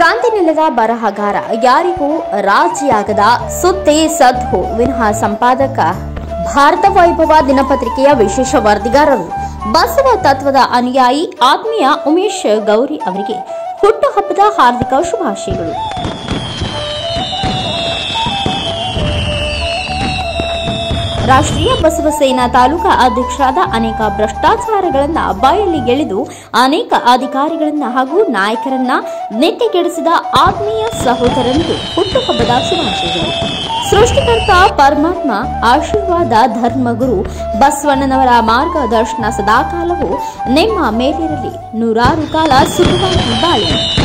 ಕ್ರಾಂತಿ ನೆಲದ ಬರಹಗಾರ ಯಾರಿಗೂ ರಾಜಿಯಾಗದ ಸುದ್ದಿ ಸದ್ಹು ವಿನಃ ಸಂಪಾದಕ ಭಾರತ ವೈಭವ ದಿನಪತ್ರಿಕೆಯ ವಿಶೇಷ ವರದಿಗಾರರು ಬಸವ ತತ್ವದ ಅನುಯಾಯಿ ಆತ್ಮೀಯ ಉಮೇಶ್ ಗೌರಿ ಅವರಿಗೆ ಹುಟ್ಟುಹಬ್ಬದ ಹಾರ್ದಿಕ ಶುಭಾಶಯಗಳು ರಾಷ್ಟ್ರೀಯ ಬಸವ ಸೇನಾ ತಾಲೂಕಾ ಅಧ್ಯಕ್ಷರಾದ ಅನೇಕ ಭ್ರಷ್ಟಾಚಾರಗಳನ್ನ ಬಯಲಿಗೆಳೆದು ಅನೇಕ ಅಧಿಕಾರಿಗಳನ್ನ ಹಾಗೂ ನಾಯಕರನ್ನ ನೆಟ್ಟಿಗೆಡಿಸಿದ ಆತ್ಮೀಯ ಸಹೋದರನಿಗೆ ಹುಟ್ಟುಹಬ್ಬದ ಶುಭಾಶಯಗಳು ಸೃಷ್ಟಿಕರ್ತ ಪರಮಾತ್ಮ ಆಶೀರ್ವಾದ ಧರ್ಮಗುರು ಬಸವಣ್ಣನವರ ಮಾರ್ಗದರ್ಶನ ಸದಾಕಾಲವೂ ನಿಮ್ಮ ಮೇಲಿರಲಿ ನೂರಾರು ಕಾಲ ಸುಖವಾಗಿ ಬಾಳಿ